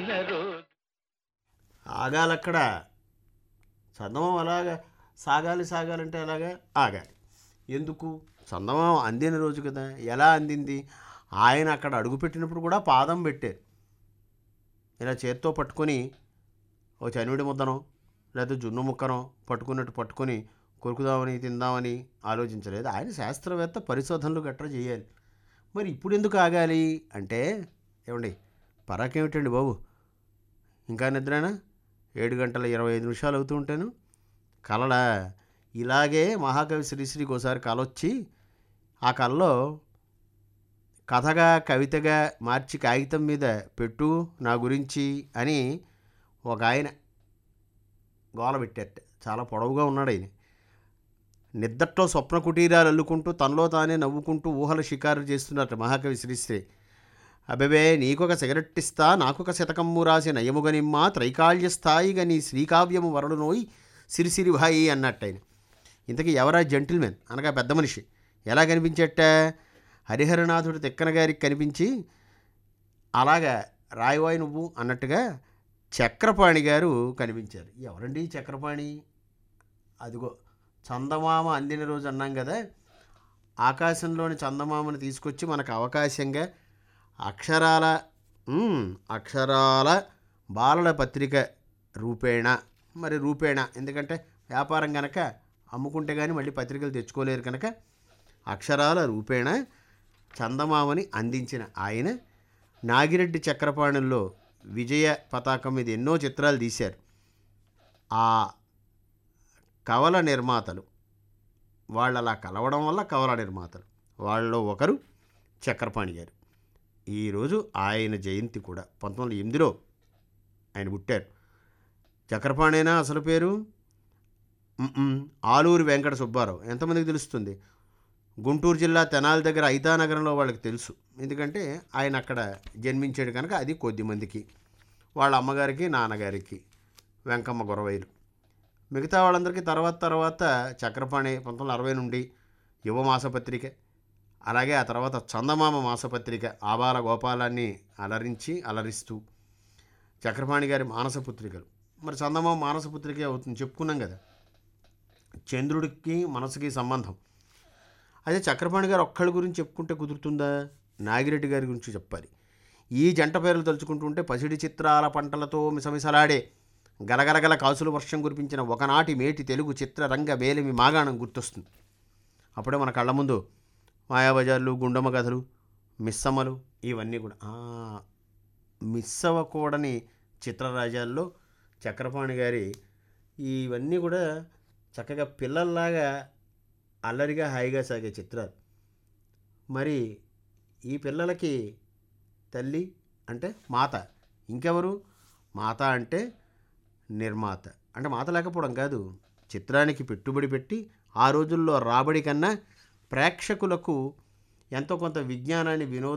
అందిన రోజు ఆగాలక్కడ చందమామ అలాగా సాగాలి సాగాలంటే అలాగా ఆగాలి ఎందుకు చందమామ అందిన రోజు కదా ఎలా అందింది ఆయన అక్కడ అడుగుపెట్టినప్పుడు కూడా పాదం పెట్టారు ఇలా చేత్తో పట్టుకొని ఓ చనివిడి ముద్దనో లేకపోతే జున్ను ముక్కనో పట్టుకున్నట్టు పట్టుకొని కొరుకుదామని తిందామని ఆలోచించలేదు ఆయన శాస్త్రవేత్త పరిశోధనలు గట్రా చేయాలి మరి ఇప్పుడు ఎందుకు ఆగాలి అంటే ఏమండి పరాకేమిటండి బాబు ఇంకా నిద్రేనా ఏడు గంటల ఇరవై ఐదు నిమిషాలు అవుతూ ఉంటాను కలడా ఇలాగే మహాకవి శ్రీశ్రీకి ఒకసారి కల వచ్చి ఆ కళలో కథగా కవితగా మార్చి కాగితం మీద పెట్టు నా గురించి అని ఒక ఆయన గోల పెట్టారట చాలా పొడవుగా ఉన్నాడు ఆయన నిద్దట్లో స్వప్న కుటీరాలు అల్లుకుంటూ తనలో తానే నవ్వుకుంటూ ఊహల షికారు చేస్తున్నట్టు మహాకవి శ్రీశ్రీ అబెబే నీకొక సిగరెట్ ఇస్తా నాకొక శతకమ్ము రాసి నయముగనిమ్మా త్రైకాళ్య స్థాయిగా నీ శ్రీకావ్యము వరడు నోయి సిరిసిరి భాయి అన్నట్టు ఆయన ఇంతకీ ఎవరా జెంటిల్మెన్ అనగా పెద్ద మనిషి ఎలా కనిపించట హరిహరనాథుడు తిక్కన గారికి కనిపించి అలాగా రాయవాయి నువ్వు అన్నట్టుగా చక్రపాణి గారు కనిపించారు ఎవరండి ఈ చక్రపాణి అదిగో చందమామ అందిన రోజు అన్నాం కదా ఆకాశంలోని చందమామను తీసుకొచ్చి మనకు అవకాశంగా అక్షరాల మ్, అక్షరాల బాలల పత్రిక రూపేణ మరి రూపేణ ఎందుకంటే వ్యాపారం కనుక అమ్ముకుంటే కానీ మళ్ళీ పత్రికలు తెచ్చుకోలేరు కనుక అక్షరాల రూపేణ చందమామని అందించిన ఆయన నాగిరెడ్డి చక్రపాణిలో విజయ పతాకం మీద ఎన్నో చిత్రాలు తీశారు ఆ కవల నిర్మాతలు వాళ్ళు అలా కలవడం వల్ల కవల నిర్మాతలు వాళ్ళలో ఒకరు చక్రపాణి గారు ఈరోజు ఆయన జయంతి కూడా పంతొమ్మిది వందల ఎనిమిదిలో ఆయన పుట్టారు చక్రపాణేనా అసలు పేరు మ్మ్. ఆలూరి వెంకట సుబ్బారావు ఎంతమందికి తెలుస్తుంది గుంటూరు జిల్లా తెనాలి దగ్గర ఐతానగరంలో వాళ్ళకి తెలుసు ఎందుకంటే ఆయన అక్కడ జన్మించాడు కనుక అది కొద్ది మందికి వాళ్ళ అమ్మగారికి నాన్నగారికి వెంకమ్మ గొరవైలు మిగతా వాళ్ళందరికీ తర్వాత తర్వాత చక్రపాణి పంతొమ్మిది వందల అరవై నుండి యువ మాసపత్రిక అలాగే ఆ తర్వాత చందమామ మాసపత్రిక ఆబాల గోపాలాన్ని అలరించి అలరిస్తూ చక్రపాణి గారి మానసపుత్రికలు మరి చందమామ మానసపుత్రిక అవుతుంది చెప్పుకున్నాం కదా చంద్రుడికి మనసుకి సంబంధం అదే చక్రపాణి గారు ఒక్కళ్ళ గురించి చెప్పుకుంటే కుదురుతుందా నాగిరెడ్డి గారి గురించి చెప్పాలి ఈ జంట పేర్లు తలుచుకుంటుంటే పసిడి చిత్రాల పంటలతో మిసమిసలాడే గలగలగల కాసులు వర్షం కురిపించిన ఒకనాటి మేటి తెలుగు చిత్రరంగ వేలిమి మాగాణం గుర్తొస్తుంది అప్పుడే మన కళ్ళ ముందు మాయాబజార్లు గుండమ్మ కథలు మిస్సమ్మలు ఇవన్నీ కూడా ఆ, మిస్ అవ్వకూడని చిత్రరాజాల్లో చక్రపాణి గారి ఇవన్నీ కూడా చక్కగా పిల్లల్లాగా అల్లరిగా హాయిగా సాగే చిత్రాలు మరి ఈ పిల్లలకి తల్లి అంటే మాత ఇంకెవరు మాత అంటే నిర్మాత అంటే మాత లేకపోవడం కాదు చిత్రానికి పెట్టుబడి పెట్టి ఆ రోజుల్లో రాబడి కన్నా ప్రేక్షకులకు ఎంతో కొంత విజ్ఞానాన్ని వినోద